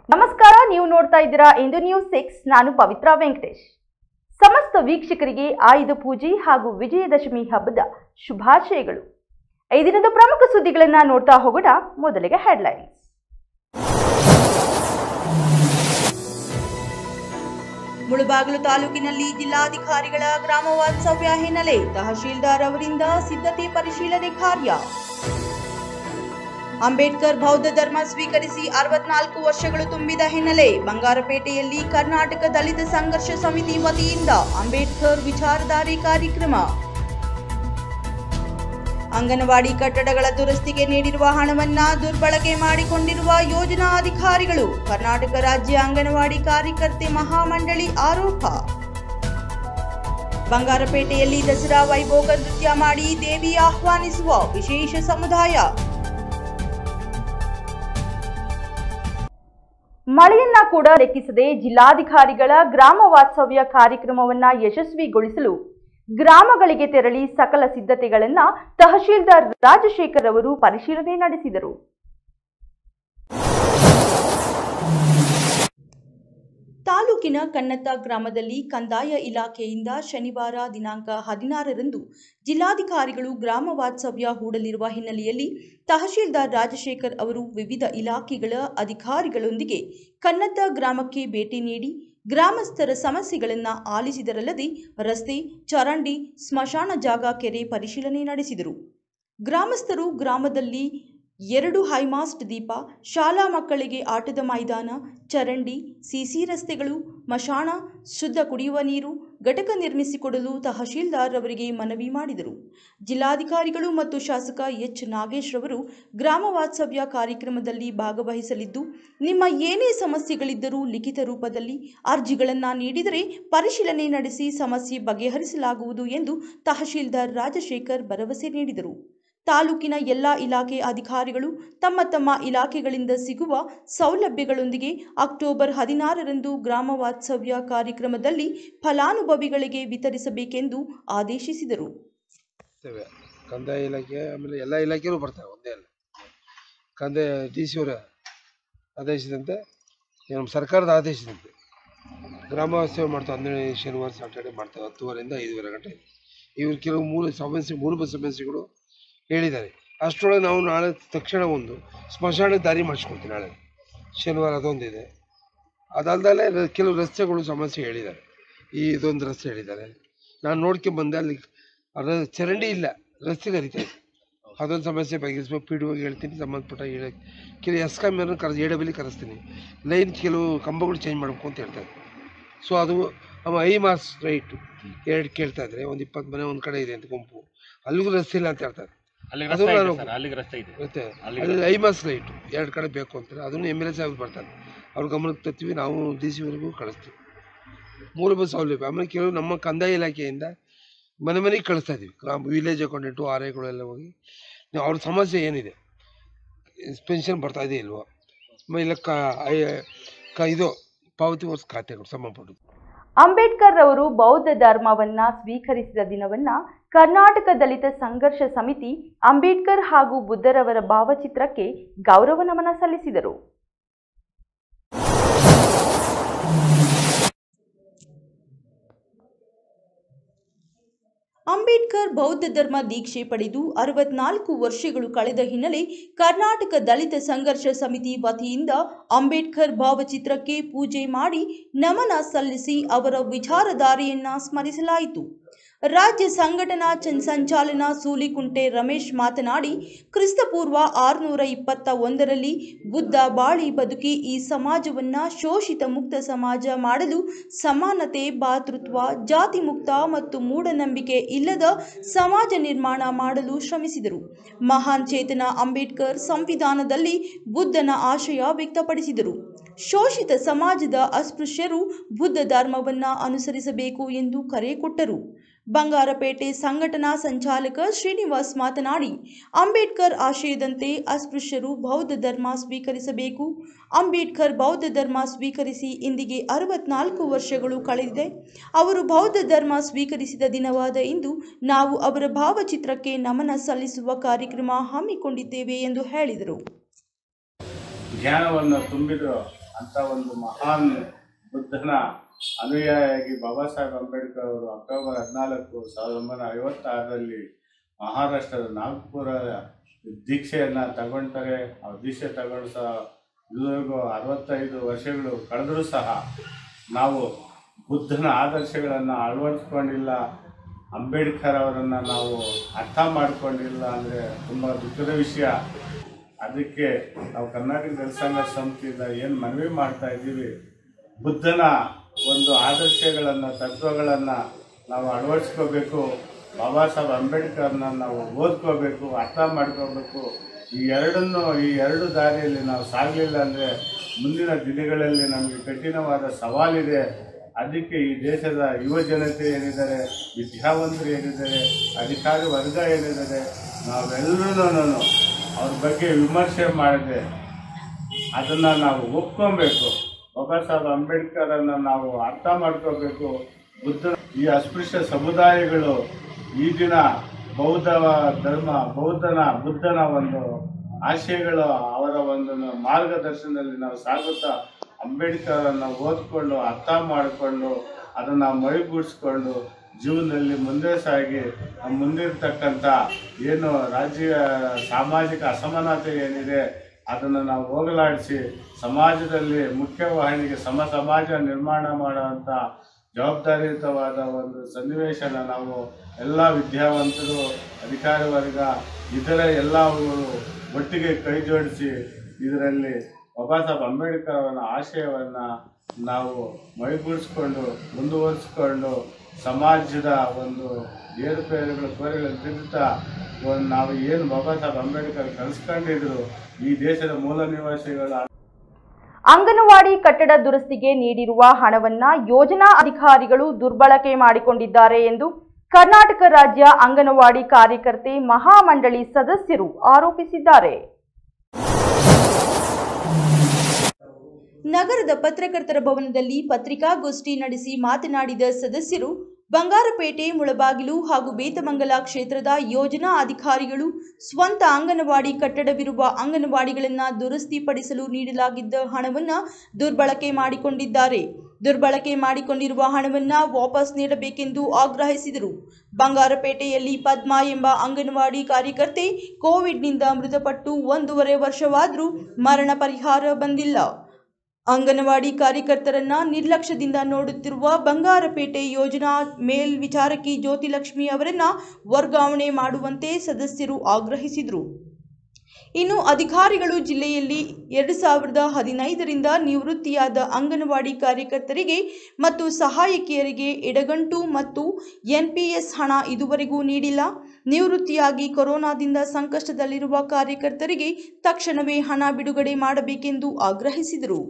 ನಮಸ್ಕಾರ ನೀವು ನೋಡ್ತಾ ಇದ್ದೀರಾ ಇಂದು ನ್ಯೂಸ್ ಸಿಕ್ಸ್ ನಾನು ಪವಿತ್ರ ವೆಂಕಟೇಶ್ ಸಮಸ್ತ ವೀಕ್ಷಕರಿಗೆ ಆಯುಧ ಪೂಜೆ ಹಾಗೂ ವಿಜಯದಶಮಿ ಹಬ್ಬದ ಶುಭಾಶಯಗಳು ಈ ದಿನದ ಪ್ರಮುಖ ಸುದ್ದಿಗಳನ್ನ ನೋಡ್ತಾ ಹೋಗೋಣ ಮೊದಲಿಗೆ ಹೆಡ್ಲೈನ್ಸ್ ಮುಳುಬಾಗಿಲು ತಾಲೂಕಿನಲ್ಲಿ ಜಿಲ್ಲಾಧಿಕಾರಿಗಳ ಗ್ರಾಮ ವಾಸ್ತವ್ಯ ಹಿನ್ನೆಲೆ ತಹಶೀಲ್ದಾರ್ ಅವರಿಂದ ಸಿದ್ಧತೆ ಪರಿಶೀಲನೆ ಕಾರ್ಯ ಅಂಬೇಡ್ಕರ್ ಬೌದ್ಧ ಧರ್ಮ ಸ್ವೀಕರಿಸಿ ಅರವತ್ನಾಲ್ಕು ವರ್ಷಗಳು ತುಂಬಿದ ಹಿನ್ನೆಲೆ ಬಂಗಾರಪೇಟೆಯಲ್ಲಿ ಕರ್ನಾಟಕ ದಲಿತ ಸಂಘರ್ಷ ಸಮಿತಿ ವತಿಯಿಂದ ಅಂಬೇಡ್ಕರ್ ವಿಚಾರಧಾರೆ ಕಾರ್ಯಕ್ರಮ ಅಂಗನವಾಡಿ ಕಟ್ಟಡಗಳ ದುರಸ್ತಿಗೆ ನೀಡಿರುವ ಹಣವನ್ನ ದುರ್ಬಳಕೆ ಮಾಡಿಕೊಂಡಿರುವ ಯೋಜನಾ ಅಧಿಕಾರಿಗಳು ಕರ್ನಾಟಕ ರಾಜ್ಯ ಅಂಗನವಾಡಿ ಕಾರ್ಯಕರ್ತೆ ಮಹಾಮಂಡಳಿ ಆರೋಪ ಬಂಗಾರಪೇಟೆಯಲ್ಲಿ ದಸರಾ ವೈಭೋಗ ನೃತ್ಯ ಮಾಡಿ ದೇವಿ ಆಹ್ವಾನಿಸುವ ವಿಶೇಷ ಸಮುದಾಯ ಮಳೆಯನ್ನ ಕೂಡ ಲೆಕ್ಕಿಸದೆ ಜಿಲ್ಲಾಧಿಕಾರಿಗಳ ಗ್ರಾಮ ವಾಸ್ತವ್ಯ ಕಾರ್ಯಕ್ರಮವನ್ನ ಯಶಸ್ವಿಗೊಳಿಸಲು ಗ್ರಾಮಗಳಿಗೆ ತೆರಳಿ ಸಕಲ ಸಿದ್ಧತೆಗಳನ್ನ ತಹಶೀಲ್ದಾರ್ ರಾಜಶೇಖರ್ ಅವರು ಪರಿಶೀಲನೆ ನಡೆಸಿದರು ತಾಲೂಕಿನ ಕನ್ನತ್ತ ಗ್ರಾಮದಲ್ಲಿ ಕಂದಾಯ ಇಲಾಖೆಯಿಂದ ಶನಿವಾರ ದಿನಾಂಕ ಹದಿನಾರರಂದು ಜಿಲ್ಲಾಧಿಕಾರಿಗಳು ಗ್ರಾಮ ವಾಸ್ತವ್ಯ ಹೂಡಲಿರುವ ಹಿನ್ನೆಲೆಯಲ್ಲಿ ತಹಶೀಲ್ದಾರ್ ರಾಜಶೇಖರ್ ಅವರು ವಿವಿಧ ಇಲಾಖೆಗಳ ಅಧಿಕಾರಿಗಳೊಂದಿಗೆ ಕನ್ನತ್ತ ಗ್ರಾಮಕ್ಕೆ ಭೇಟಿ ನೀಡಿ ಗ್ರಾಮಸ್ಥರ ಸಮಸ್ಯೆಗಳನ್ನು ಆಲಿಸಿದರಲ್ಲದೆ ರಸ್ತೆ ಚರಂಡಿ ಸ್ಮಶಾನ ಜಾಗ ಕೆರೆ ಪರಿಶೀಲನೆ ನಡೆಸಿದರು ಗ್ರಾಮಸ್ಥರು ಗ್ರಾಮದಲ್ಲಿ ಎರಡು ಹೈಮಾಸ್ಟ್ ದೀಪ ಶಾಲಾ ಮಕ್ಕಳಿಗೆ ಆಟದ ಮೈದಾನ ಚರಂಡಿ ಸಿಸಿ ರಸ್ತೆಗಳು ಮಶಾಣ ಶುದ್ಧ ಕುಡಿಯುವ ನೀರು ಘಟಕ ನಿರ್ಮಿಸಿಕೊಡಲು ತಹಶೀಲ್ದಾರ್ ಅವರಿಗೆ ಮನವಿ ಮಾಡಿದರು ಜಿಲ್ಲಾಧಿಕಾರಿಗಳು ಮತ್ತು ಶಾಸಕ ಎಚ್ ನಾಗೇಶ್ ರವರು ಗ್ರಾಮ ವಾಸ್ತವ್ಯ ಕಾರ್ಯಕ್ರಮದಲ್ಲಿ ಭಾಗವಹಿಸಲಿದ್ದು ನಿಮ್ಮ ಏನೇ ಸಮಸ್ಯೆಗಳಿದ್ದರೂ ಲಿಖಿತ ರೂಪದಲ್ಲಿ ಅರ್ಜಿಗಳನ್ನು ನೀಡಿದರೆ ಪರಿಶೀಲನೆ ನಡೆಸಿ ಸಮಸ್ಯೆ ಬಗೆಹರಿಸಲಾಗುವುದು ಎಂದು ತಹಶೀಲ್ದಾರ್ ರಾಜಶೇಖರ್ ಭರವಸೆ ನೀಡಿದರು ತಾಲೂಕಿನ ಎಲ್ಲ ಇಲಾಖೆ ಅಧಿಕಾರಿಗಳು ತಮ್ಮ ತಮ್ಮ ಇಲಾಖೆಗಳಿಂದ ಸಿಗುವ ಸೌಲಭ್ಯಗಳೊಂದಿಗೆ ಅಕ್ಟೋಬರ್ ಹದಿನಾರರಂದು ಗ್ರಾಮ ವಾಸ್ತವ್ಯ ಕಾರ್ಯಕ್ರಮದಲ್ಲಿ ಫಲಾನುಭವಿಗಳಿಗೆ ವಿತರಿಸಬೇಕೆಂದು ಆದೇಶಿಸಿದರು ಇರ್ತೇವೆ ಕಂದಾಯ ಇಲಾಖೆ ಆಮೇಲೆ ಎಲ್ಲ ಇಲಾಖೆಯೂ ಬರ್ತಾರೆ ಒಂದೇ ಅಲ್ಲ ಕಂದಾಯ ಡಿ ಸಿ ಅವರ ಆದೇಶದಂತೆ ನಮ್ಮ ಸರ್ಕಾರದ ಆದೇಶದಂತೆ ಗ್ರಾಮ ವಾಸ್ತವ್ಯ ಮಾಡ್ತಾರೆ ಹನ್ನೆರಡು ಶನಿವಾರ ಸಾಟರ್ಡೆ ಮಾಡ್ತಾರೆ ಹತ್ತುವರೆಯಿಂದ ಐದುವರೆ ಗಂಟೆ ಇವ್ರು ಕೆಲವು ಮೂಲ ಸಮಸ್ಯೆ ಮೂಲಭೂತ ಸಮಸ್ಯೆಗಳು ಹೇಳಿದ್ದಾರೆ ಅಷ್ಟರೊಳಗೆ ನಾವು ನಾಳೆ ತಕ್ಷಣ ಒಂದು ಸ್ಮಶಾನ ದಾರಿ ಮಾಡಿಸ್ಕೊಡ್ತೀವಿ ನಾಳೆ ಶನಿವಾರ ಅದೊಂದಿದೆ ಅದಲ್ದಲೆ ರ- ಕೆಲವು ರಸ್ತೆಗಳು ಸಮಸ್ಯೆ ಹೇಳಿದ್ದಾರೆ ಈ ಇದೊಂದು ರಸ್ತೆ ಹೇಳಿದ್ದಾರೆ ನಾನು ನೋಡ್ಕೊಂಬಂದೆ ಅಲ್ಲಿ ರ- ಚರಂಡಿ ಇಲ್ಲ ರಸ್ತೆಗೆ ಹರಿತಾ ಇದೆ ಅದೊಂದು ಸಮಸ್ಯೆ ಬಗೆಹರಿಸ್ಬೇಕು ಪಿ ಡಿ ಹೋಗಿ ಹೇಳ್ತೀನಿ ಸಂಬಂಧಪಟ್ಟ ಹೇಳ ಕೆಲವು ಎಸ್ ಕಾಮಿಯವ್ರನ್ನ ಕರೆಸ್ ಎ ಡಬ್ಲ್ಯೂ ಕರೆಸ್ತೀನಿ ಲೈನ್ ಕೆಲವು ಕಂಬಗಳು ಚೇಂಜ್ ಮಾಡಬೇಕು ಅಂತ ಹೇಳ್ತಾರೆ ಸೊ ಅದು ಅವ ಐ ಮಾರ್ಕ್ಸ್ ರೈಟು ಎರಡು ಕೇಳ್ತಾ ಇದ್ರೆ ಒಂದು ಇಪ್ಪತ್ತು ಮನೆ ಒಂದು ಕಡೆ ಇದೆ ಅಂತ ಗುಂಪು ಅಲ್ಲಿಗೂ ರಸ್ತೆ ಇಲ್ಲ ಅಂತ ಹೇಳ್ತಾರೆ ಅಲ್ಲಿಗೆ ಅದು ರಸ್ತೆ ಇದೆ ನಾನು- ಸರ್ ಅಲ್ಲಿಗೆ ರಸ್ತೆ ಇದೆ ಮತ್ತೆ ಅಲ್ಲಿಗೆ ಅಲ್ಲಿ ಐ ಮಾರ್ಕ್ಸ್ ರೈಟು ಎರಡು ಕಡೆ ಬೇಕು ಅಂತಾರೆ ಅದನ್ನು ಎಮ್ ಎಲ್ ಎ ಸಾಹೇಬ್ ಬರ್ತಾರೆ ಅವ್ರ ಗಮನಕ್ಕೆ ತರ್ತೀವಿ ನಾವು ಡಿ ಸಿವರೆಗೂ ಕಳಿಸ್ತೀವಿ ಮೂಲಭೂತ ಸೌಲಭ್ಯ ಆಮೇಲೆ ಕೆಲವು ನಮ್ಮ ಕಂದಾಯ ಇಲಾಖೆಯಿಂದ ಮನೆ ಮನೆಗೆ ಕಳಿಸ್ತಾ ಇದೀವಿ ಗ್ರಾಮ ವಿಲೇಜ್ ಅಕೌಂಟೆಂಟು ಆರ್ ಐಗಳೆಲ್ಲ ಹೋಗಿ ನೀವು ಅವ್ರ ಸಮಸ್ಯೆ ಏನಿದೆ ಪೆನ್ಷನ್ ಬರ್ತಾ ಇದೆ ಇಲ್ವೋ ಆಮೇಲೆ ಕ ಐ- ಕ ಇದು ಪಾವತಿ ವರ್ಷ ಖಾತೆಗಳು ಸಂಬಂಧಪಟ್ಟು ಅಂಬೇಡ್ಕರ್ ಅವರು ಬೌದ್ಧ ಧರ್ಮವನ್ನ ಸ್ವೀಕರಿಸಿದ ದಿನವನ್ನ ಕರ್ನಾಟಕ ದಲಿತ ಸಂಘರ್ಷ ಸಮಿತಿ ಅಂಬೇಡ್ಕರ್ ಹಾಗೂ ಬುದ್ಧರವರ ಭಾವಚಿತ್ರಕ್ಕೆ ಗೌರವ ನಮನ ಸಲ್ಲಿಸಿದರು ಅಂಬೇಡ್ಕರ್ ಬೌದ್ಧ ಧರ್ಮ ದೀಕ್ಷೆ ಪಡೆದು ಅರವತ್ನಾಲ್ಕು ವರ್ಷಗಳು ಕಳೆದ ಹಿನ್ನೆಲೆ ಕರ್ನಾಟಕ ದಲಿತ ಸಂಘರ್ಷ ಸಮಿತಿ ವತಿಯಿಂದ ಅಂಬೇಡ್ಕರ್ ಭಾವಚಿತ್ರಕ್ಕೆ ಪೂಜೆ ಮಾಡಿ ನಮನ ಸಲ್ಲಿಸಿ ಅವರ ವಿಚಾರಧಾರೆಯನ್ನ ಸ್ಮರಿಸಲಾಯಿತು ರಾಜ್ಯ ಸಂಘಟನಾ ಚನ್- ಸಂಚಾಲನ ಸೂಲಿಕುಂಟೆ ರಮೇಶ್ ಮಾತನಾಡಿ ಕ್ರಿಸ್ತಪೂರ್ವ ಆರುನೂರ ಇಪ್ಪತ್ತ ಒಂದರಲ್ಲಿ ಬುದ್ಧ ಬಾಳಿ ಬದುಕಿ ಈ ಸಮಾಜವನ್ನ ಶೋಷಿತ ಮುಕ್ತ ಸಮಾಜ ಮಾಡಲು ಸಮಾನತೆ ಭಾತೃತ್ವ ಜಾತಿ ಮುಕ್ತ ಮತ್ತು ಮೂಢನಂಬಿಕೆ ಇಲ್ಲದ ಸಮಾಜ ನಿರ್ಮಾಣ ಮಾಡಲು ಶ್ರಮಿಸಿದರು ಮಹಾನ್ ಚೇತನ ಅಂಬೇಡ್ಕರ್ ಸಂವಿಧಾನದಲ್ಲಿ ಬುದ್ಧನ ಆಶಯ ವ್ಯಕ್ತಪಡಿಸಿದರು ಶೋಷಿತ ಸಮಾಜದ ಅಸ್ಪೃಶ್ಯರು ಬುದ್ಧ ಧರ್ಮವನ್ನ ಅನುಸರಿಸಬೇಕು ಎಂದು ಕರೆ ಕೊಟ್ಟರು ಬಂಗಾರಪೇಟೆ ಸಂಘಟನಾ ಸಂಚಾಲಕ ಶ್ರೀನಿವಾಸ್ ಮಾತನಾಡಿ ಅಂಬೇಡ್ಕರ್ ಆಶಯದಂತೆ ಅಸ್ಪೃಶ್ಯರು ಬೌದ್ಧ ಧರ್ಮ ಸ್ವೀಕರಿಸಬೇಕು ಅಂಬೇಡ್ಕರ್ ಬೌದ್ಧ ಧರ್ಮ ಸ್ವೀಕರಿಸಿ ಇಂದಿಗೆ ಅರವತ್ನಾಲ್ಕು ವರ್ಷಗಳು ಕಳೆದಿದೆ ಅವರು ಬೌದ್ಧ ಧರ್ಮ ಸ್ವೀಕರಿಸಿದ ದಿನವಾದ ಇಂದು ನಾವು ಅವರ ಭಾವಚಿತ್ರಕ್ಕೆ ನಮನ ಸಲ್ಲಿಸುವ ಕಾರ್ಯಕ್ರಮ ಹಮ್ಮಿಕೊಂಡಿದ್ದೇವೆ ಎಂದು ಹೇಳಿದರು ಜ್ಞಾನವನ್ನು ತುಂಬಿದ್ರು ಅಂತ ಒಂದು ಮಹಾನ್ ಬುದ್ಧನ ಅನುಯಾಯಿಯಾಗಿ ಬಾಬಾ ಸಾಹೇಬ್ ಅಂಬೇಡ್ಕರ್ ಅವರು ಅಕ್ಟೋಬರ್ ಹದಿನಾಲ್ಕು ಸಾವಿರದ ಒಂಬೈನೂರ ಐವತ್ತಾರರಲ್ಲಿ ಮಹಾರಾಷ್ಟ್ರದ ನಾಗ್ಪುರ ದೀಕ್ಷೆಯನ್ನು ತಗೊಳ್ತಾರೆ ಆ ದೀಕ್ಷೆ ತಗೊಂಡು ಸಹ ಇದುವರೆಗೂ ಅರವತ್ತೈದು ವರ್ಷಗಳು ಕಳೆದರೂ ಸಹ ನಾವು ಬುದ್ಧನ ಆದರ್ಶಗಳನ್ನು ಅಳವಡಿಸ್ಕೊಂಡಿಲ್ಲ ಅಂಬೇಡ್ಕರ್ ಅವರನ್ನು ನಾವು ಅರ್ಥ ಮಾಡ್ಕೊಂಡಿಲ್ಲ ಅಂದರೆ ತುಂಬ ದುಃಖದ ವಿಷಯ ಅದಕ್ಕೆ ನಾವು ಕರ್ನಾಟಕ ಜನಸಂಘ ಸಮಿತಿಯಿಂದ ಏನು ಮನವಿ ಮಾಡ್ತಾ ಇದ್ದೀವಿ ಬುದ್ಧನ ಒಂದು ಆದರ್ಶಗಳನ್ನು ತತ್ವಗಳನ್ನು ನಾವು ಅಳವಡಿಸ್ಕೋಬೇಕು ಬಾಬಾ ಸಾಹೇಬ್ ಅಂಬೇಡ್ಕರ್ನ ನಾವು ಓದ್ಕೋಬೇಕು ಅರ್ಥ ಮಾಡ್ಕೋಬೇಕು ಈ ಎರಡನ್ನು ಈ ಎರಡು ದಾರಿಯಲ್ಲಿ ನಾವು ಸಾಗಲಿಲ್ಲ ಅಂದರೆ ಮುಂದಿನ ದಿನಗಳಲ್ಲಿ ನಮಗೆ ಕಠಿಣವಾದ ಸವಾಲಿದೆ ಅದಕ್ಕೆ ಈ ದೇಶದ ಯುವ ಜನತೆ ಏನಿದ್ದಾರೆ ವಿದ್ಯಾವಂತರು ಏನಿದ್ದಾರೆ ಅಧಿಕಾರಿ ವರ್ಗ ಏನಿದ್ದಾರೆ ನಾವೆಲ್ಲರೂ ಅವ್ರ ಬಗ್ಗೆ ವಿಮರ್ಶೆ ಮಾಡದೆ ಅದನ್ನು ನಾವು ಒಪ್ಕೊಬೇಕು ಬಾಬಾ ಸಾಹೇಬ್ ಅಂಬೇಡ್ಕರನ್ನು ನಾವು ಅರ್ಥ ಮಾಡ್ಕೋಬೇಕು ಬುದ್ಧ ಈ ಅಸ್ಪೃಶ್ಯ ಸಮುದಾಯಗಳು ಈ ದಿನ ಬೌದ್ಧ ಧರ್ಮ ಬೌದ್ಧನ ಬುದ್ಧನ ಒಂದು ಆಶಯಗಳು ಅವರ ಒಂದು ಮಾರ್ಗದರ್ಶನದಲ್ಲಿ ನಾವು ಸಾಗುತ್ತಾ ಅಂಬೇಡ್ಕರನ್ನು ಓದ್ಕೊಂಡು ಅರ್ಥ ಮಾಡಿಕೊಂಡು ಅದನ್ನು ಮೈಗೂಡಿಸ್ಕೊಂಡು ಜೀವನದಲ್ಲಿ ಮುಂದೆ ಸಾಗಿ ನಮ್ಮ ಮುಂದಿರ್ತಕ್ಕಂಥ ಏನು ರಾಜ್ಯ ಸಾಮಾಜಿಕ ಅಸಮಾನತೆ ಏನಿದೆ ಅದನ್ನು ನಾವು ಹೋಗಲಾಡಿಸಿ ಸಮಾಜದಲ್ಲಿ ಮುಖ್ಯವಾಹಿನಿಗೆ ಸಮ ಸಮಾಜ ನಿರ್ಮಾಣ ಮಾಡುವಂಥ ಜವಾಬ್ದಾರಿಯುತವಾದ ಒಂದು ಸನ್ನಿವೇಶನ ನಾವು ಎಲ್ಲ ವಿದ್ಯಾವಂತರು ಅಧಿಕಾರಿ ವರ್ಗ ಇತರ ಎಲ್ಲವರು ಒಟ್ಟಿಗೆ ಕೈ ಜೋಡಿಸಿ ಇದರಲ್ಲಿ ಬಾಬಾ ಸಾಹೇಬ್ ಅಂಬೇಡ್ಕರ್ ಅವರ ಆಶಯವನ್ನು ನಾವು ಮೈಗೂಡಿಸ್ಕೊಂಡು ಮುಂದುವರಿಸ್ಕೊಂಡು ಸಮಾಜದ ಒಂದು ಏರುಪೇರುಗಳ ಕೋರಿಗಳನ್ನು ತಿರುತ್ತಾ ಒಂದು ನಾವು ಏನು ಬಾಬಾ ಸಾಹೇಬ್ ಅಂಬೇಡ್ಕರ್ ಕಲಿಸ್ಕೊಂಡಿದ್ರು ಈ ದೇಶದ ಮೂಲ ನಿವಾಸಿಗಳ ಅಂಗನವಾಡಿ ಕಟ್ಟಡ ದುರಸ್ತಿಗೆ ನೀಡಿರುವ ಹಣವನ್ನ ಯೋಜನಾ ಅಧಿಕಾರಿಗಳು ದುರ್ಬಳಕೆ ಮಾಡಿಕೊಂಡಿದ್ದಾರೆ ಎಂದು ಕರ್ನಾಟಕ ರಾಜ್ಯ ಅಂಗನವಾಡಿ ಕಾರ್ಯಕರ್ತೆ ಮಹಾಮಂಡಳಿ ಸದಸ್ಯರು ಆರೋಪಿಸಿದ್ದಾರೆ ನಗರದ ಪತ್ರಕರ್ತರ ಭವನದಲ್ಲಿ ಪತ್ರಿಕಾಗೋಷ್ಠಿ ನಡೆಸಿ ಮಾತನಾಡಿದ ಸದಸ್ಯರು ಬಂಗಾರಪೇಟೆ ಮುಳಬಾಗಿಲು ಹಾಗೂ ಬೇತಮಂಗಲ ಕ್ಷೇತ್ರದ ಯೋಜನಾ ಅಧಿಕಾರಿಗಳು ಸ್ವಂತ ಅಂಗನವಾಡಿ ಕಟ್ಟಡವಿರುವ ಅಂಗನವಾಡಿಗಳನ್ನು ದುರಸ್ತಿಪಡಿಸಲು ನೀಡಲಾಗಿದ್ದ ಹಣವನ್ನು ದುರ್ಬಳಕೆ ಮಾಡಿಕೊಂಡಿದ್ದಾರೆ ದುರ್ಬಳಕೆ ಮಾಡಿಕೊಂಡಿರುವ ಹಣವನ್ನು ವಾಪಸ್ ನೀಡಬೇಕೆಂದು ಆಗ್ರಹಿಸಿದರು ಬಂಗಾರಪೇಟೆಯಲ್ಲಿ ಪದ್ಮಾ ಎಂಬ ಅಂಗನವಾಡಿ ಕಾರ್ಯಕರ್ತೆ ಕೋವಿಡ್ನಿಂದ ಮೃತಪಟ್ಟು ಒಂದೂವರೆ ವರ್ಷವಾದರೂ ಮರಣ ಪರಿಹಾರ ಬಂದಿಲ್ಲ ಅಂಗನವಾಡಿ ಕಾರ್ಯಕರ್ತರನ್ನ ನಿರ್ಲಕ್ಷ್ಯದಿಂದ ನೋಡುತ್ತಿರುವ ಬಂಗಾರಪೇಟೆ ಯೋಜನಾ ಮೇಲ್ವಿಚಾರಕಿ ಜ್ಯೋತಿಲಕ್ಷ್ಮಿ ಅವರನ್ನ ವರ್ಗಾವಣೆ ಮಾಡುವಂತೆ ಸದಸ್ಯರು ಆಗ್ರಹಿಸಿದರು ಇನ್ನು ಅಧಿಕಾರಿಗಳು ಜಿಲ್ಲೆಯಲ್ಲಿ ಎರಡು ಸಾವಿರದ ಹದಿನೈದರಿಂದ ನಿವೃತ್ತಿಯಾದ ಅಂಗನವಾಡಿ ಕಾರ್ಯಕರ್ತರಿಗೆ ಮತ್ತು ಸಹಾಯಕಿಯರಿಗೆ ಎಡಗಂಟು ಮತ್ತು ಎನ್ಪಿಎಸ್ ಹಣ ಇದುವರೆಗೂ ನೀಡಿಲ್ಲ ನಿವೃತ್ತಿಯಾಗಿ ಕೊರೋನಾದಿಂದ ಸಂಕಷ್ಟದಲ್ಲಿರುವ ಕಾರ್ಯಕರ್ತರಿಗೆ ತಕ್ಷಣವೇ ಹಣ ಬಿಡುಗಡೆ ಮಾಡಬೇಕೆಂದು ಆಗ್ರಹಿಸಿದರು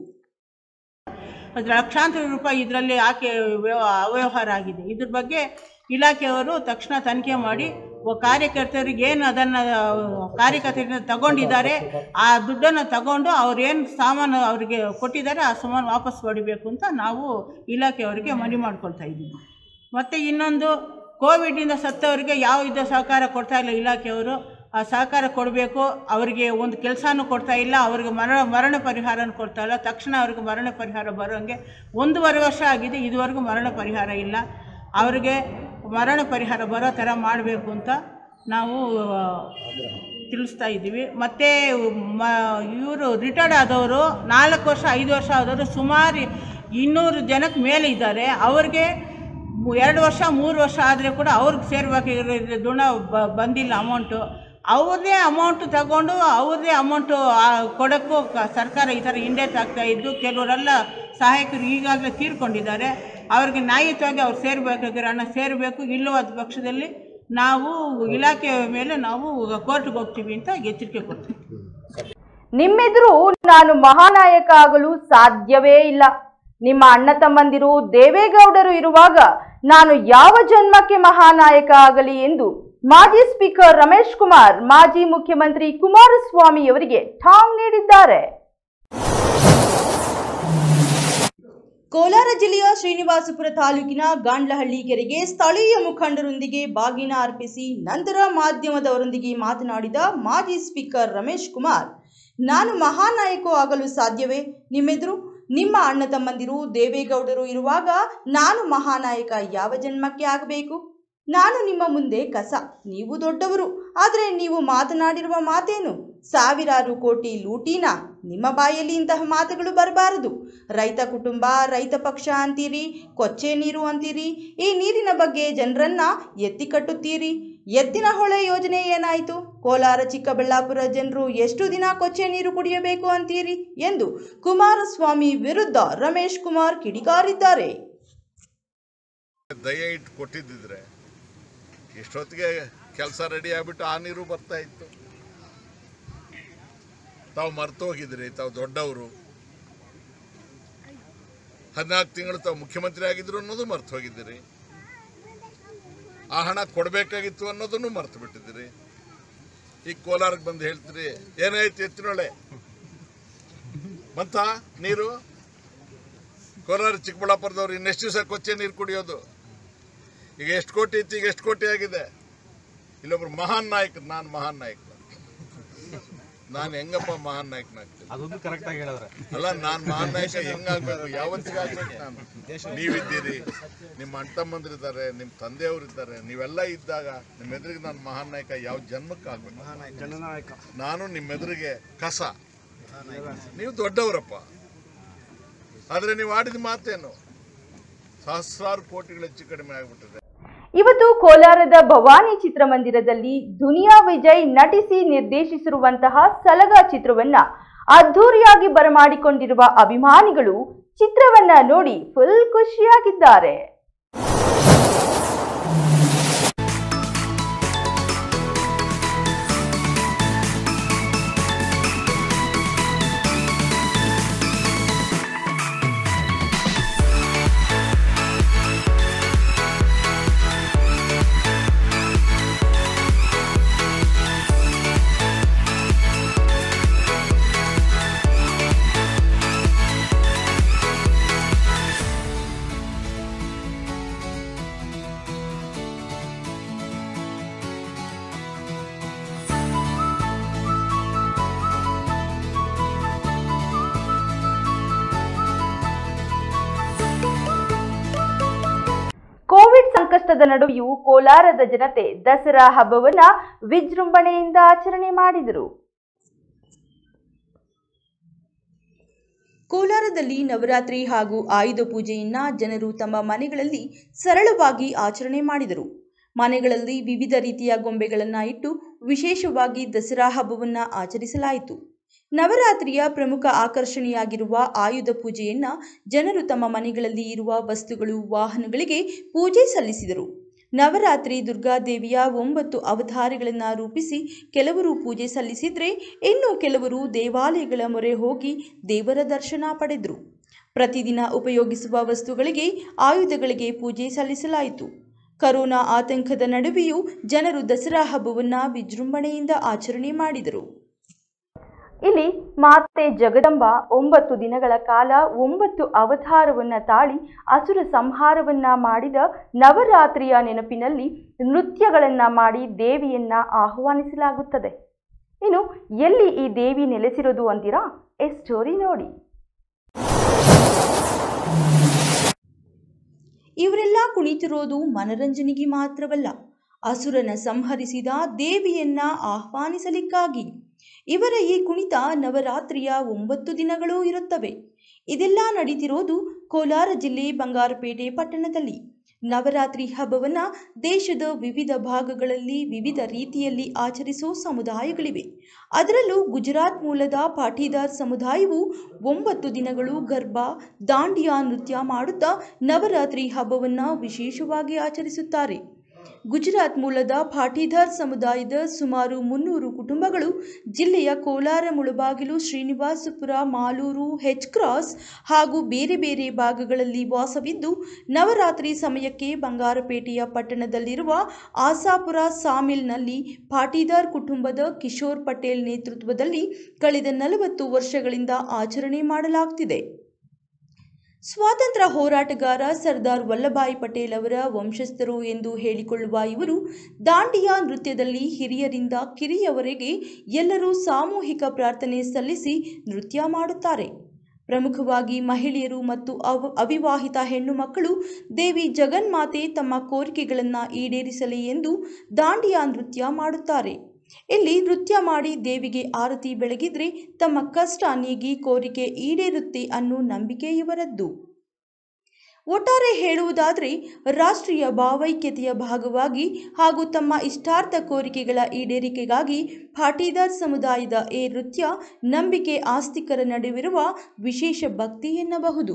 ಅದು ಲಕ್ಷಾಂತರ ರೂಪಾಯಿ ಇದರಲ್ಲಿ ಆಕೆ ವ್ಯವ ಅವ್ಯವಹಾರ ಆಗಿದೆ ಇದ್ರ ಬಗ್ಗೆ ಇಲಾಖೆಯವರು ತಕ್ಷಣ ತನಿಖೆ ಮಾಡಿ ಒ- ಕಾರ್ಯಕರ್ತರಿಗೆ ಏನು ಅದನ್ನು ಕಾರ್ಯಕರ್ತರಿಂದ ತಗೊಂಡಿದ್ದಾರೆ ಆ ದುಡ್ಡನ್ನು ತಗೊಂಡು ಅವ್ರೇನು ಸಾಮಾನು ಅವರಿಗೆ ಕೊಟ್ಟಿದ್ದಾರೆ ಆ ಸಾಮಾನು ವಾಪಸ್ ಕೊಡಬೇಕು ಅಂತ ನಾವು ಇಲಾಖೆಯವರಿಗೆ ಮನವಿ ಮಾಡ್ಕೊಳ್ತಾ ಇದ್ದೀವಿ ಮತ್ತು ಇನ್ನೊಂದು ಕೋವಿಡ್ನಿಂದ ಸತ್ತವರಿಗೆ ಯಾವ ವಿಧ ಸಹಕಾರ ಕೊಡ್ತಾ ಇಲ್ಲ ಇಲಾಖೆಯವರು ಆ ಸಹಕಾರ ಕೊಡಬೇಕು ಅವರಿಗೆ ಒಂದು ಕೆಲಸನೂ ಕೊಡ್ತಾ ಇಲ್ಲ ಅವರಿಗೆ ಮರಣ ಮರಣ ಪರಿಹಾರನೂ ಕೊಡ್ತಾ ಇಲ್ಲ ತಕ್ಷಣ ಅವ್ರಿಗೆ ಮರಣ ಪರಿಹಾರ ಬರೋಂಗೆ ಒಂದೂವರೆ ವರ್ಷ ಆಗಿದೆ ಇದುವರೆಗೂ ಮರಣ ಪರಿಹಾರ ಇಲ್ಲ ಅವರಿಗೆ ಮರಣ ಪರಿಹಾರ ಬರೋ ಥರ ಮಾಡಬೇಕು ಅಂತ ನಾವು ಆ, ತಿಳಿಸ್ತಾ ಇದ್ದೀವಿ ಮತ್ತು ಮ ಇವರು ರಿಟೈರ್ಡ್ ಆದವರು ನಾಲ್ಕು ವರ್ಷ ಐದು ವರ್ಷ ಆದವರು ಸುಮಾರು ಇನ್ನೂರು ಜನಕ್ಕೆ ಮೇಲೆ ಇದ್ದಾರೆ ಅವ್ರಿಗೆ ಮು- ಎರಡು ವರ್ಷ ಮೂರು ವರ್ಷ ಆದರೆ ಕೂಡ ಅವ್ರಿಗೆ ಸೇರ್ಬೇಕಾಗಿರೋ ಋಣ ಬ ಬಂದಿಲ್ಲ ಅಮೌಂಟು ಅವ್ರದ್ದೇ ಅಮೌಂಟು ತಗೊಂಡು ಅವ್ರದ್ದೇ ಅಮೌಂಟು ಕೊಡೋಕ್ಕೂ ಕ- ಸರ್ಕಾರ ಈ ಥರ ಹಿಂದೆ ತಾಗ್ತಾ ಇದ್ದು ಕೆಲವರೆಲ್ಲ ಸಹಾಯಕರು ಈಗಾಗಲೇ ತೀರ್ಕೊಂಡಿದ್ದಾರೆ ಅವ್ರಿಗೆ ನ್ಯಾಯಯುತವಾಗಿ ಅವ್ರು ಸೇರಬೇಕಾಗಿರೋ ಹಣ ಸೇರಬೇಕು ಇಲ್ಲವಾದ ಪಕ್ಷದಲ್ಲಿ ನಾವು ಇಲಾಖೆಯ ಮೇಲೆ ನಾವು ಕೋರ್ಟ್ಗೆ ಹೋಗ್ತೀವಿ ಅಂತ ಎಚ್ಚರಿಕೆ ಕೊಡ್ತೀವಿ ನಿಮ್ಮೆದುರು ನಾನು ಮಹಾನಾಯಕ ಆಗಲು ಸಾಧ್ಯವೇ ಇಲ್ಲ ನಿಮ್ಮ ಅಣ್ಣ ತಮ್ಮಂದಿರು ದೇವೇಗೌಡರು ಇರುವಾಗ ನಾನು ಯಾವ ಜನ್ಮಕ್ಕೆ ಮಹಾನಾಯಕ ಆಗಲಿ ಎಂದು ಮಾಜಿ ಸ್ಪೀಕರ್ ರಮೇಶ್ ಕುಮಾರ್ ಮಾಜಿ ಮುಖ್ಯಮಂತ್ರಿ ಕುಮಾರಸ್ವಾಮಿ ಅವರಿಗೆ ಟಾಂಗ್ ನೀಡಿದ್ದಾರೆ ಕೋಲಾರ ಜಿಲ್ಲೆಯ ಶ್ರೀನಿವಾಸಪುರ ತಾಲೂಕಿನ ಗಾಂಡ್ಲಹಳ್ಳಿ ಕೆರೆಗೆ ಸ್ಥಳೀಯ ಮುಖಂಡರೊಂದಿಗೆ ಬಾಗಿನ ಅರ್ಪಿಸಿ ನಂತರ ಮಾಧ್ಯಮದವರೊಂದಿಗೆ ಮಾತನಾಡಿದ ಮಾಜಿ ಸ್ಪೀಕರ್ ರಮೇಶ್ ಕುಮಾರ್ ನಾನು ಮಹಾನಾಯಕ ಆಗಲು ಸಾಧ್ಯವೇ ನಿಮ್ಮೆದುರು ನಿಮ್ಮ ಅಣ್ಣ ತಮ್ಮಂದಿರು ದೇವೇಗೌಡರು ಇರುವಾಗ ನಾನು ಮಹಾನಾಯಕ ಯಾವ ಜನ್ಮಕ್ಕೆ ಆಗಬೇಕು ನಾನು ನಿಮ್ಮ ಮುಂದೆ ಕಸ ನೀವು ದೊಡ್ಡವರು ಆದರೆ ನೀವು ಮಾತನಾಡಿರುವ ಮಾತೇನು ಸಾವಿರಾರು ಕೋಟಿ ಲೂಟಿನ ನಿಮ್ಮ ಬಾಯಲ್ಲಿ ಇಂತಹ ಮಾತುಗಳು ಬರಬಾರದು ರೈತ ಕುಟುಂಬ ರೈತ ಪಕ್ಷ ಅಂತೀರಿ ಕೊಚ್ಚೆ ನೀರು ಅಂತೀರಿ ಈ ನೀರಿನ ಬಗ್ಗೆ ಜನರನ್ನ ಎತ್ತಿ ಕಟ್ಟುತ್ತೀರಿ ಎತ್ತಿನ ಹೊಳೆ ಯೋಜನೆ ಏನಾಯಿತು ಕೋಲಾರ ಚಿಕ್ಕಬಳ್ಳಾಪುರ ಜನರು ಎಷ್ಟು ದಿನ ಕೊಚ್ಚೆ ನೀರು ಕುಡಿಯಬೇಕು ಅಂತೀರಿ ಎಂದು ಕುಮಾರಸ್ವಾಮಿ ವಿರುದ್ಧ ರಮೇಶ್ ಕುಮಾರ್ ಕಿಡಿಕಾರಿದ್ದಾರೆ ದಯ ಇಟ್ಟು ಕೊಟ್ಟಿದ್ದಿದ್ರೆ ಇಷ್ಟೊತ್ತಿಗೆ ಕೆಲಸ ರೆಡಿ ಆಗ್ಬಿಟ್ಟು ಆ ನೀರು ಬರ್ತಾ ಇತ್ತು ತಾವು ಮರ್ತು ಹೋಗಿದ್ರಿ ತಾವು ದೊಡ್ಡವರು ಹದಿನಾಲ್ಕು ತಿಂಗಳು ತಾವು ಮುಖ್ಯಮಂತ್ರಿ ಆಗಿದ್ರು ಅನ್ನೋದು ಮರ್ತು ಹೋಗಿದ್ದೀರಿ ಆ ಹಣ ಕೊಡಬೇಕಾಗಿತ್ತು ಅನ್ನೋದನ್ನು ಮರ್ತು ಬಿಟ್ಟಿದ್ದೀರಿ ಈಗ ಕೋಲಾರಕ್ಕೆ ಬಂದು ಹೇಳ್ತೀರಿ ಏನಾಯ್ತು ಎತ್ತಿನೊಳೆ ಬಂತ ನೀರು ಕೋಲಾರ ಚಿಕ್ಕಬಳ್ಳಾಪುರದವ್ರು ಇನ್ನೆಷ್ಟು ದಿವಸ ಕೊಚ್ಚೆ ನೀರು ಕುಡಿಯೋದು ಈಗ ಎಷ್ಟು ಕೋಟಿ ಇತ್ತು ಈಗ ಎಷ್ಟು ಕೋಟಿ ಆಗಿದೆ ಇಲ್ಲೊಬ್ರು ಮಹಾನ್ ನಾಯಕ ನಾನು ಮಹಾನ್ ನಾಯಕ ನಾನು ಹೆಂಗಪ್ಪ ಮಹಾನ್ ನಾಯಕನಾಗ್ತೀನಿ ಅದೊಂದು ಕರೆಕ್ಟ್ ಆಗಿ ಹೇಳಿದ್ರೆ ಅಲ್ಲ ನಾನು ಮಹಾನ್ ನಾಯಕ ಹೆಂಗಾಗ್ಬೇಕು ಯಾವತ್ತಿಗೆ ಆಗ್ಬೇಕು ನಾನು ನೀವಿದ್ದೀರಿ ನಿಮ್ಮ ಅಣ್ತಮ್ಮಂದಿರಿದ್ದಾರೆ ನಿಮ್ಮ ತಂದೆಯವರಿದ್ದಾರೆ ನೀವೆಲ್ಲ ಇದ್ದಾಗ ನಿಮ್ಮ ಎದುರಿಗೆ ನಾನು ಮಹಾನ್ ನಾಯಕ ಯಾವ ಜನ್ಮಕ್ಕೆ ಆಗ್ಬೇಕು ಜನನಾಯಕ ನಾನು ನಿಮ್ಮ ಎದುರಿಗೆ ಕಸ ನೀವು ದೊಡ್ಡವರಪ್ಪ ಆದರೆ ನೀವು ಆಡಿದ ಮಾತೇನು ಸಹಸ್ರಾರು ಕೋಟಿಗಳು ಹೆಚ್ಚು ಕಡಿಮೆ ಆಗ್ಬಿಟ್ಟಿದೆ ಇವತ್ತು ಕೋಲಾರದ ಭವಾನಿ ಚಿತ್ರಮಂದಿರದಲ್ಲಿ ದುನಿಯಾ ವಿಜಯ್ ನಟಿಸಿ ನಿರ್ದೇಶಿಸಿರುವಂತಹ ಸಲಗ ಚಿತ್ರವನ್ನ ಅದ್ಧೂರಿಯಾಗಿ ಬರಮಾಡಿಕೊಂಡಿರುವ ಅಭಿಮಾನಿಗಳು ಚಿತ್ರವನ್ನ ನೋಡಿ ಫುಲ್ ಖುಷಿಯಾಗಿದ್ದಾರೆ ಕೋವಿಡ್ ಸಂಕಷ್ಟದ ನಡುವೆಯೂ ಕೋಲಾರದ ಜನತೆ ದಸರಾ ಹಬ್ಬವನ್ನ ವಿಜೃಂಭಣೆಯಿಂದ ಆಚರಣೆ ಮಾಡಿದರು ಕೋಲಾರದಲ್ಲಿ ನವರಾತ್ರಿ ಹಾಗೂ ಆಯುಧ ಪೂಜೆಯನ್ನ ಜನರು ತಮ್ಮ ಮನೆಗಳಲ್ಲಿ ಸರಳವಾಗಿ ಆಚರಣೆ ಮಾಡಿದರು ಮನೆಗಳಲ್ಲಿ ವಿವಿಧ ರೀತಿಯ ಗೊಂಬೆಗಳನ್ನು ಇಟ್ಟು ವಿಶೇಷವಾಗಿ ದಸರಾ ಹಬ್ಬವನ್ನ ಆಚರಿಸಲಾಯಿತು ನವರಾತ್ರಿಯ ಪ್ರಮುಖ ಆಕರ್ಷಣೆಯಾಗಿರುವ ಆಯುಧ ಪೂಜೆಯನ್ನ ಜನರು ತಮ್ಮ ಮನೆಗಳಲ್ಲಿ ಇರುವ ವಸ್ತುಗಳು ವಾಹನಗಳಿಗೆ ಪೂಜೆ ಸಲ್ಲಿಸಿದರು ನವರಾತ್ರಿ ದುರ್ಗಾದೇವಿಯ ಒಂಬತ್ತು ಅವತಾರಗಳನ್ನು ರೂಪಿಸಿ ಕೆಲವರು ಪೂಜೆ ಸಲ್ಲಿಸಿದ್ರೆ ಇನ್ನು ಕೆಲವರು ದೇವಾಲಯಗಳ ಮೊರೆ ಹೋಗಿ ದೇವರ ದರ್ಶನ ಪಡೆದರು ಪ್ರತಿದಿನ ಉಪಯೋಗಿಸುವ ವಸ್ತುಗಳಿಗೆ ಆಯುಧಗಳಿಗೆ ಪೂಜೆ ಸಲ್ಲಿಸಲಾಯಿತು ಕರೋನಾ ಆತಂಕದ ನಡುವೆಯೂ ಜನರು ದಸರಾ ಹಬ್ಬವನ್ನು ವಿಜೃಂಭಣೆಯಿಂದ ಆಚರಣೆ ಮಾಡಿದರು ಇಲ್ಲಿ ಮಾತೆ ಜಗದಂಬ ಒಂಬತ್ತು ದಿನಗಳ ಕಾಲ ಒಂಬತ್ತು ಅವತಾರವನ್ನ ತಾಳಿ ಅಸುರ ಸಂಹಾರವನ್ನ ಮಾಡಿದ ನವರಾತ್ರಿಯ ನೆನಪಿನಲ್ಲಿ ನೃತ್ಯಗಳನ್ನ ಮಾಡಿ ದೇವಿಯನ್ನ ಆಹ್ವಾನಿಸಲಾಗುತ್ತದೆ ಇನ್ನು ಎಲ್ಲಿ ಈ ದೇವಿ ನೆಲೆಸಿರೋದು ಅಂತೀರಾ ಎ ಸ್ಟೋರಿ ನೋಡಿ ಇವರೆಲ್ಲ ಕುಣಿತಿರೋದು ಮನರಂಜನೆಗೆ ಮಾತ್ರವಲ್ಲ ಅಸುರನ ಸಂಹರಿಸಿದ ದೇವಿಯನ್ನ ಆಹ್ವಾನಿಸಲಿಕ್ಕಾಗಿ ಇವರ ಈ ಕುಣಿತ ನವರಾತ್ರಿಯ ಒಂಬತ್ತು ದಿನಗಳೂ ಇರುತ್ತವೆ ಇದೆಲ್ಲ ನಡೀತಿರೋದು ಕೋಲಾರ ಜಿಲ್ಲೆ ಬಂಗಾರಪೇಟೆ ಪಟ್ಟಣದಲ್ಲಿ ನವರಾತ್ರಿ ಹಬ್ಬವನ್ನ ದೇಶದ ವಿವಿಧ ಭಾಗಗಳಲ್ಲಿ ವಿವಿಧ ರೀತಿಯಲ್ಲಿ ಆಚರಿಸೋ ಸಮುದಾಯಗಳಿವೆ ಅದರಲ್ಲೂ ಗುಜರಾತ್ ಮೂಲದ ಪಾಟೀದಾರ್ ಸಮುದಾಯವು ಒಂಬತ್ತು ದಿನಗಳು ಗರ್ಭ ದಾಂಡಿಯಾ ನೃತ್ಯ ಮಾಡುತ್ತಾ ನವರಾತ್ರಿ ಹಬ್ಬವನ್ನು ವಿಶೇಷವಾಗಿ ಆಚರಿಸುತ್ತಾರೆ ಗುಜರಾತ್ ಮೂಲದ ಪಾಟೀದಾರ್ ಸಮುದಾಯದ ಸುಮಾರು ಮುನ್ನೂರು ಕುಟುಂಬಗಳು ಜಿಲ್ಲೆಯ ಕೋಲಾರ ಮುಳಬಾಗಿಲು ಶ್ರೀನಿವಾಸಪುರ ಮಾಲೂರು ಹೆಚ್ ಕ್ರಾಸ್ ಹಾಗೂ ಬೇರೆ ಬೇರೆ ಭಾಗಗಳಲ್ಲಿ ವಾಸವಿದ್ದು ನವರಾತ್ರಿ ಸಮಯಕ್ಕೆ ಬಂಗಾರಪೇಟೆಯ ಪಟ್ಟಣದಲ್ಲಿರುವ ಆಸಾಪುರ ಸಾಮಿಲ್ನಲ್ಲಿ ಪಾಟೀದಾರ್ ಕುಟುಂಬದ ಕಿಶೋರ್ ಪಟೇಲ್ ನೇತೃತ್ವದಲ್ಲಿ ಕಳೆದ ನಲವತ್ತು ವರ್ಷಗಳಿಂದ ಆಚರಣೆ ಮಾಡಲಾಗ್ತಿದೆ ಸ್ವಾತಂತ್ರ್ಯ ಹೋರಾಟಗಾರ ಸರ್ದಾರ್ ವಲ್ಲಭಾಯಿ ಪಟೇಲ್ ಅವರ ವಂಶಸ್ಥರು ಎಂದು ಹೇಳಿಕೊಳ್ಳುವ ಇವರು ದಾಂಡಿಯಾ ನೃತ್ಯದಲ್ಲಿ ಹಿರಿಯರಿಂದ ಕಿರಿಯವರೆಗೆ ಎಲ್ಲರೂ ಸಾಮೂಹಿಕ ಪ್ರಾರ್ಥನೆ ಸಲ್ಲಿಸಿ ನೃತ್ಯ ಮಾಡುತ್ತಾರೆ ಪ್ರಮುಖವಾಗಿ ಮಹಿಳೆಯರು ಮತ್ತು ಅವ ಅವಿವಾಹಿತ ಹೆಣ್ಣು ಮಕ್ಕಳು ದೇವಿ ಜಗನ್ಮಾತೆ ತಮ್ಮ ಕೋರಿಕೆಗಳನ್ನು ಈಡೇರಿಸಲಿ ಎಂದು ದಾಂಡಿಯಾ ನೃತ್ಯ ಮಾಡುತ್ತಾರೆ ಇಲ್ಲಿ ನೃತ್ಯ ಮಾಡಿ ದೇವಿಗೆ ಆರತಿ ಬೆಳಗಿದ್ರೆ ತಮ್ಮ ಕಷ್ಟ ನೀಗಿ ಕೋರಿಕೆ ಈಡೇರುತ್ತೆ ಅನ್ನೋ ನಂಬಿಕೆ ಇವರದ್ದು ಒಟ್ಟಾರೆ ಹೇಳುವುದಾದರೆ ರಾಷ್ಟ್ರೀಯ ಭಾವೈಕ್ಯತೆಯ ಭಾಗವಾಗಿ ಹಾಗೂ ತಮ್ಮ ಇಷ್ಟಾರ್ಥ ಕೋರಿಕೆಗಳ ಈಡೇರಿಕೆಗಾಗಿ ಪಾಟೀದಾರ್ ಸಮುದಾಯದ ಈ ನೃತ್ಯ ನಂಬಿಕೆ ಆಸ್ತಿಕರ ನಡುವಿರುವ ವಿಶೇಷ ಭಕ್ತಿ ಎನ್ನಬಹುದು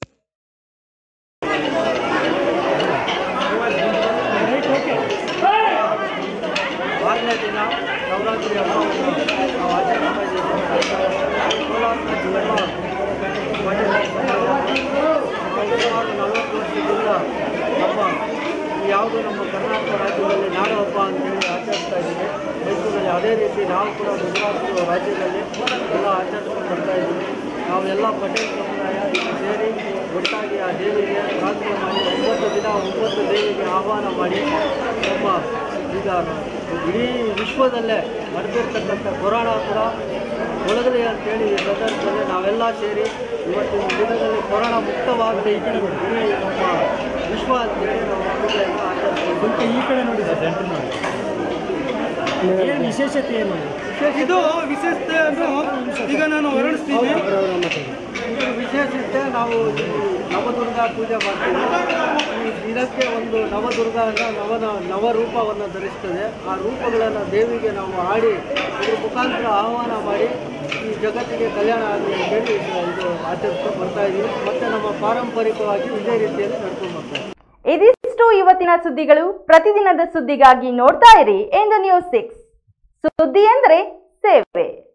ಆರನೇ ದಿನ ನವರಾತ್ರಿ ಹಬ್ಬವನ್ನು ನಾವು ಆಚರಣೆ ಮಾಡಿದ್ದೀವಿ ಕೋಲಾರ ಜಿಲ್ಲೆಯ ಮಠದ ಸುಮಾರು ನಲವತ್ತು ವರ್ಷದಿಂದ ನಮ್ಮ ಯಾವುದು ನಮ್ಮ ಕರ್ನಾಟಕ ರಾಜ್ಯದಲ್ಲಿ ನಾಡ ಹಬ್ಬ ಅಂತೇಳಿ ಆಚರಿಸ್ತಾ ಇದ್ದೀವಿ ಮೈಸೂರಲ್ಲಿ ಅದೇ ರೀತಿ ನಾವು ಕೂಡ ಗುಜರಾತ್ ರಾಜ್ಯದಲ್ಲಿ ಎಲ್ಲ ಆಚರಿಸ್ಕೊಂಡು ಬರ್ತಾ ಇದ್ದೀವಿ ನಾವೆಲ್ಲ ಪಟೇಲ್ ಸಮುದಾಯ ಇಲ್ಲಿ ಸೇರಿ ಒಟ್ಟಾಗಿ ಆ ದೇವಿಗೆ ಪ್ರಾರ್ಥನೆ ಮಾಡಿ ಒಂಬತ್ತು ದಿನ ಒಂಬತ್ತು ದೇವಿಗೆ ಆಹ್ವಾನ ಮಾಡಿ ನಮ್ಮ ಈಗ ಇಡೀ ವಿಶ್ವದಲ್ಲೇ ನಡೆದಿರ್ತಕ್ಕಂಥ ಕೊರೋನಾ ಕೂಡ ತೊಲಗಲಿ ಅಂತೇಳಿ ಈ ಸಂದರ್ಭದಲ್ಲಿ ನಾವೆಲ್ಲ ಸೇರಿ ಇವತ್ತಿನ ದಿನದಲ್ಲಿ ಕೊರೋನಾ ಮುಕ್ತವಾಗಲಿ ಇಡೀ ನಮ್ಮ ವಿಶ್ವ ಅಂತೇಳಿ ನಾವು ಹಬ್ಬಗಳನ್ನ ಆಚರಿಸ್ತೀವಿ ಈ ಕಡೆ ನೋಡಿ ಏನು ವಿಶೇಷತೆ ಏನು ಇದು ವಿಶೇಷತೆ ಅದು ಈಗ ನಾನು ಹೊರಡಿಸ್ತೀನಿ ಇದು ವಿಶೇಷತೆ ನಾವು ಈ ನವದುರ್ಗಾ ಪೂಜೆ ಮಾಡ್ತೀವಿ ಈ ದಿನಕ್ಕೆ ಒಂದು ನವದುರ್ಗ ಅಂತ ನವನ ನವರೂಪವನ್ನು ಧರಿಸ್ತದೆ ಆ ರೂಪಗಳನ್ನು ದೇವಿಗೆ ನಾವು ಆಡಿ ಇದ್ರ ಮುಖಾಂತರ ಆಹ್ವಾನ ಮಾಡಿ ಈ ಜಗತ್ತಿಗೆ ಕಲ್ಯಾಣ ಆಗಲಿ ಅಂತೇಳಿ ಇದು ಇದು ಆಚರಿಸ್ಕೊಂಡು ಬರ್ತಾ ಇದ್ದೀವಿ ಮತ್ತು ನಮ್ಮ ಪಾರಂಪರಿಕವಾಗಿ ಇದೇ ರೀತಿಯಲ್ಲಿ ನಡ್ಕೊಂಡು ಬರ್ತಾ ಇದ್ದೀವಿ ಇದಿಷ್ಟು ಇವತ್ತಿನ ಸುದ್ದಿಗಳು ಪ್ರತಿದಿನದ ಸುದ್ದಿಗಾಗಿ ನೋಡ್ತಾ ಇರಿ ಎಂದು ನ್ಯೂಸ್ ಸಿಕ್ಸ್ ಸುದ್ದಿ ಎಂದರೆ ಸೇವೆ